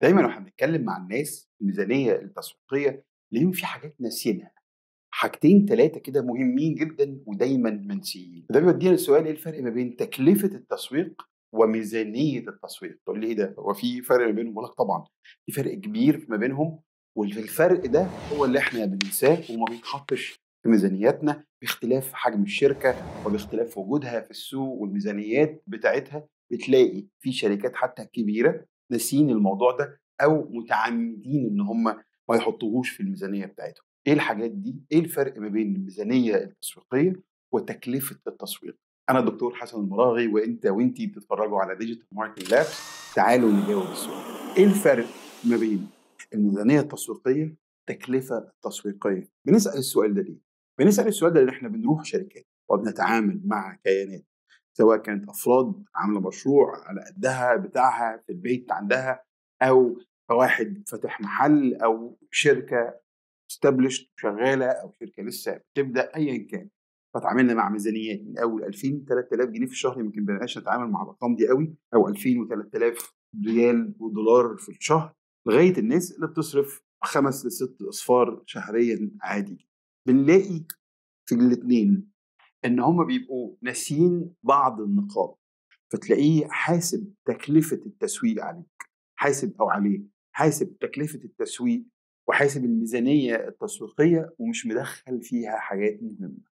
دايما واحنا بنتكلم مع الناس الميزانيه التسويقيه ليهم في حاجات ناسيينها حاجتين ثلاثه كده مهمين جدا ودايما منسيين ده بيودينا السؤال ايه الفرق ما بين تكلفه التسويق وميزانيه التسويق تقول لي ايه ده هو في فرق ما بينهم بقول لك طبعا في فرق كبير ما بينهم والفرق ده هو اللي احنا بننساه وما بيتحطش في ميزانياتنا باختلاف حجم الشركه وباختلاف وجودها في السوق والميزانيات بتاعتها بتلاقي في شركات حتى كبيره ناسيين الموضوع ده او متعمدين ان هم ما يحطوهوش في الميزانيه بتاعتهم. ايه الحاجات دي؟ ايه الفرق ما بين الميزانيه التسويقيه وتكلفه التسويق؟ انا الدكتور حسن المراغي وانت وانتي بتتفرجوا على ديجيتال ماركتنج لابس تعالوا نجاوب السؤال. ايه الفرق ما بين الميزانيه التسويقيه والتكلفه التسويقيه؟ بنسال السؤال ده ليه؟ بنسال السؤال ده لان احنا بنروح شركات وبنتعامل مع كيانات سواء كانت افراد عامله مشروع على قدها بتاعها في البيت عندها او واحد فاتح محل او شركه استبلشت شغاله او شركه لسه بتبدا ايا كان فتعاملنا مع ميزانيات من اول 2000 3000 جنيه في الشهر يمكن بنبقاش نتعامل مع الارقام دي قوي او 2000 و3000 ريال ودولار في الشهر لغايه الناس اللي بتصرف خمس لست اصفار شهريا عادي بنلاقي في الاثنين ان هم بيبقوا ناسيين بعض النقاط فتلاقيه حاسب تكلفه التسويق عليك حاسب او عليه حاسب تكلفه التسويق وحاسب الميزانيه التسويقيه ومش مدخل فيها حاجات مهمه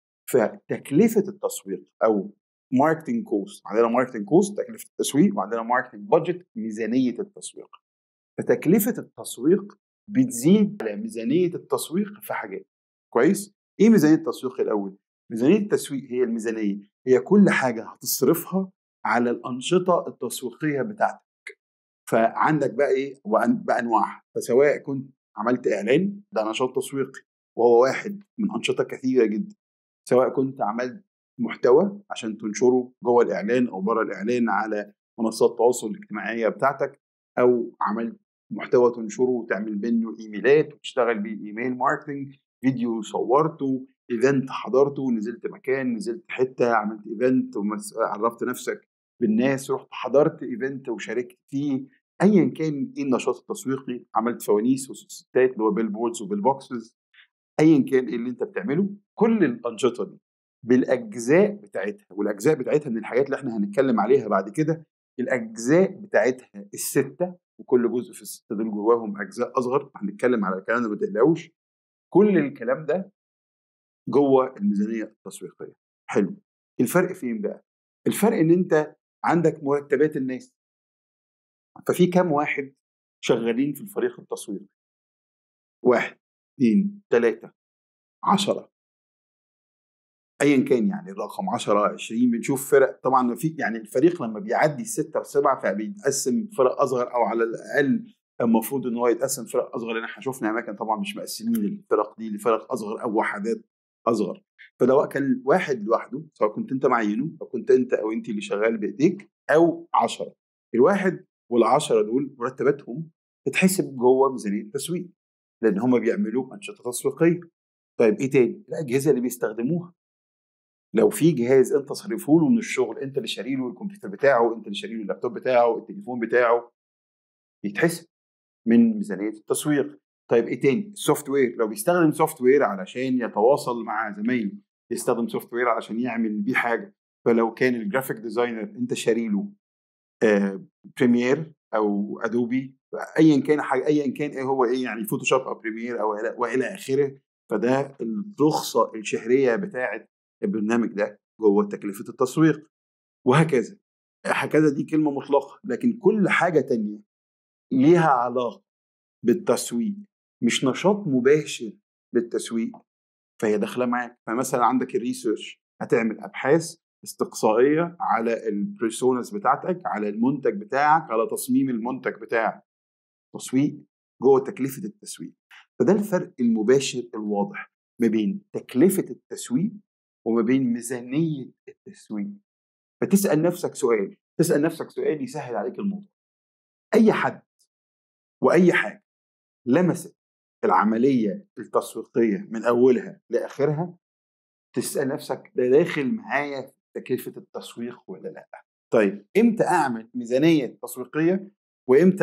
فتكلفه التسويق او ماركتنج كوست عندنا ماركتنج كوست تكلفه التسويق وعندنا ماركتنج بادجت ميزانيه التسويق فتكلفه التسويق بتزيد على ميزانيه التسويق في حاجات كويس ايه ميزانيه التسويق الاول ميزانيه التسويق هي الميزانيه هي كل حاجه هتصرفها على الانشطه التسويقيه بتاعتك فعندك بقى ايه بانواعها فسواء كنت عملت اعلان ده نشاط تسويقي وهو واحد من انشطه كثيره جدا سواء كنت عملت محتوى عشان تنشره جوه الاعلان او بره الاعلان على منصات التواصل الاجتماعيه بتاعتك او عملت محتوى تنشره وتعمل منه ايميلات وتشتغل بيه ايميل ماركتنج فيديو صورته ايفنت حضرته نزلت مكان نزلت حته عملت ايفنت وعرفت نفسك بالناس رحت حضرت ايفنت وشاركت فيه ايا كان ايه النشاط التسويقي عملت فوانيس وستات اللي هو بيل بوردز وبيل بوكسز ايا كان ايه اللي انت بتعمله كل الانشطه دي بالاجزاء بتاعتها والاجزاء بتاعتها من الحاجات اللي احنا هنتكلم عليها بعد كده الاجزاء بتاعتها السته وكل جزء في السته دول جواهم اجزاء اصغر هنتكلم على الكلام ده ما تقلقوش كل الكلام ده جوه الميزانيه التسويقيه حلو الفرق فين بقى الفرق ان انت عندك مرتبات الناس ففي كام واحد شغالين في الفريق التسويقي واحد اثنين ثلاثة عشرة ايا كان يعني الرقم 10 20 بنشوف فرق طبعا في يعني الفريق لما بيعدي الستة والسبعة فبيتقسم فرق اصغر او على الاقل المفروض ان هو يتقسم فرق اصغر لان احنا شفنا اماكن طبعا مش مقسمين الفرق دي لفرق اصغر او وحدات اصغر فده كان واحد لوحده سواء كنت انت معينه او كنت انت او انت اللي شغال بايديك او عشرة الواحد والعشرة دول مرتباتهم تتحسب جوه ميزانيه التسويق لان هم بيعملوا انشطه تسويقيه طيب ايه تاني الاجهزه اللي بيستخدموها لو في جهاز انت صرفه له من الشغل انت اللي شاري له الكمبيوتر بتاعه انت اللي شاري له اللابتوب بتاعه التليفون بتاعه يتحسب من ميزانيه التسويق طيب ايه تاني السوفت وير لو بيستخدم سوفت وير علشان يتواصل مع زمايله يستخدم سوفت وير علشان يعمل بيه حاجه فلو كان الجرافيك ديزاينر انت شاري له آه بريمير او ادوبي ايا كان حاجه ايا كان ايه هو ايه يعني فوتوشوب او بريمير او والى اخره فده الرخصه الشهريه بتاعه البرنامج ده جوه تكلفه التسويق وهكذا هكذا دي كلمه مطلقه لكن كل حاجه تانية ليها علاقه بالتسويق مش نشاط مباشر للتسويق فهي داخله معاك فمثلا عندك الريسيرش هتعمل ابحاث استقصائيه على البريسونز بتاعتك على المنتج بتاعك على تصميم المنتج بتاعك تسويق جوه تكلفه التسويق فده الفرق المباشر الواضح ما بين تكلفه التسويق وما بين ميزانيه التسويق فتسال نفسك سؤال تسال نفسك سؤال يسهل عليك الموضوع اي حد واي حاجه لمست العمليه التسويقيه من اولها لاخرها تسال نفسك ده داخل معايا في تكلفه التسويق ولا لا طيب امتى اعمل ميزانيه تسويقيه وامتى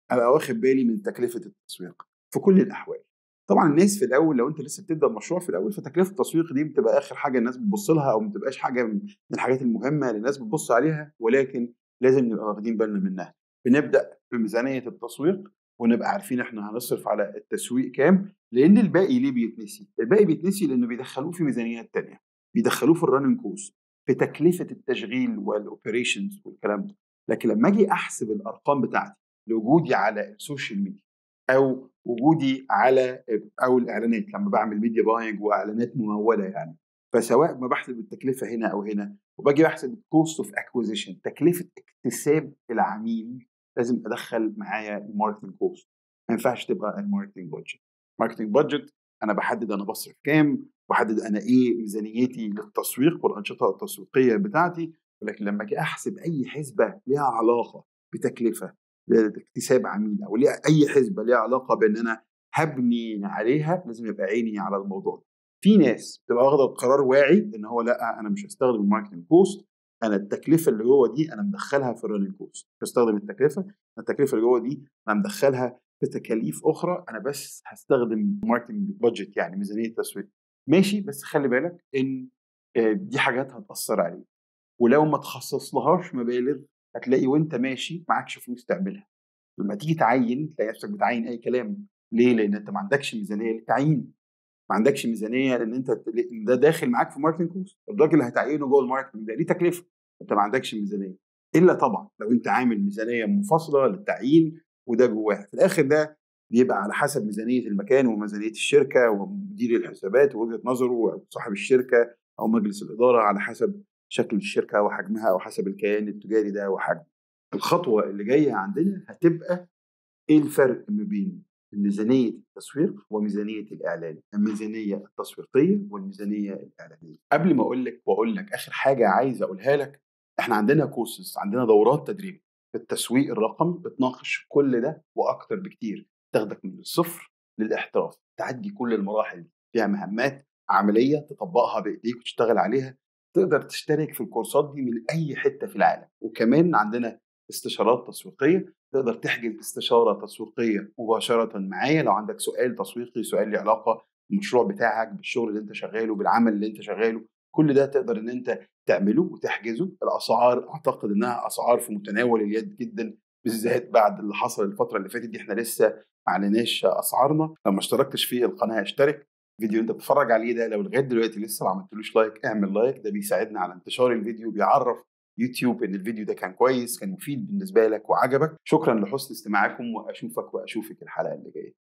ابقى واخد بالي من تكلفه التسويق في كل الاحوال طبعا الناس في الاول لو انت لسه بتبدا المشروع في الاول فتكلفه التسويق دي بتبقى اخر حاجه الناس بتبص لها او ما بتبقاش حاجه من الحاجات المهمه اللي الناس بتبص عليها ولكن لازم نبقى واخدين بالنا منها بنبدا بميزانيه التسويق ونبقى عارفين احنا هنصرف على التسويق كام لان الباقي ليه بيتنسي الباقي بيتنسي لانه بيدخلوه في ميزانيات تانية بيدخلوه في الرننج كوست في تكلفه التشغيل والاوبريشنز والكلام ده لكن لما اجي احسب الارقام بتاعتي لوجودي على السوشيال ميديا او وجودي على او الاعلانات لما بعمل ميديا باينج واعلانات مموله يعني فسواء ما بحسب التكلفه هنا او هنا وباجي بحسب الكوست اوف اكوزيشن تكلفه اكتساب العميل لازم ادخل معايا الماركتنج كوست ما ينفعش تبقى الماركتنج بادجت ماركتنج بادجت انا بحدد انا بصرف كام بحدد انا ايه ميزانيتي للتسويق والانشطه التسويقيه بتاعتي ولكن لما اجي احسب اي حسبه ليها علاقه بتكلفه لاكتساب عميل او ليها اي حسبه ليها علاقه بان انا هبني عليها لازم يبقى عيني على الموضوع في ناس بتبقى واخده القرار واعي ان هو لا انا مش هستخدم الماركتنج بوست انا التكلفه اللي جوه دي انا مدخلها في الرننج كوست بستخدم التكلفه التكلفه اللي جوه دي انا مدخلها في تكاليف اخرى انا بس هستخدم ماركتنج بادجت يعني ميزانيه تسويق ماشي بس خلي بالك ان دي حاجات هتاثر عليك ولو ما تخصصلهاش مبالغ هتلاقي وانت ماشي معكش فلوس تعملها لما تيجي تعين تلاقي نفسك بتعين اي كلام ليه؟ لان انت ما عندكش ميزانيه للتعيين ما عندكش ميزانيه لان انت ده داخل معاك في ماركتنج كوست الراجل اللي هتعينه جوه الماركتنج ده ليه تكلفه انت ما عندكش ميزانيه الا طبعا لو انت عامل ميزانيه منفصله للتعيين وده جواها في الاخر ده بيبقى على حسب ميزانيه المكان وميزانيه الشركه ومدير الحسابات ووجهه نظره او صاحب الشركه او مجلس الاداره على حسب شكل الشركه وحجمها او حسب الكيان التجاري ده وحجمه. الخطوه اللي جايه عندنا هتبقى ايه الفرق ما بين ميزانيه التسويق وميزانيه الاعلان، الميزانيه التسويقيه والميزانيه الاعلانيه. قبل ما اقول لك واقول لك اخر حاجه عايز اقولها لك احنا عندنا كورسز عندنا دورات تدريب في التسويق الرقمي بتناقش كل ده واكتر بكتير تاخدك من الصفر للاحتراف تعدي كل المراحل دي فيها مهمات عمليه تطبقها بايديك وتشتغل عليها تقدر تشترك في الكورسات دي من اي حته في العالم وكمان عندنا استشارات تسويقيه تقدر تحجز استشاره تسويقيه مباشره معايا لو عندك سؤال تسويقي سؤال له علاقه بالمشروع بتاعك بالشغل اللي انت شغاله بالعمل اللي انت شغاله كل ده تقدر ان انت تعمله وتحجزه الاسعار اعتقد انها اسعار في متناول اليد جدا بالذات بعد اللي حصل الفتره اللي فاتت دي احنا لسه ما اعلناش اسعارنا لو ما اشتركتش في القناه اشترك الفيديو اللي انت بتتفرج عليه ده لو لغايه دلوقتي لسه ما عملتلوش لايك اعمل لايك ده بيساعدنا على انتشار الفيديو بيعرف يوتيوب ان الفيديو ده كان كويس كان مفيد بالنسبه لك وعجبك شكرا لحسن استماعكم واشوفك واشوفك الحلقه اللي جايه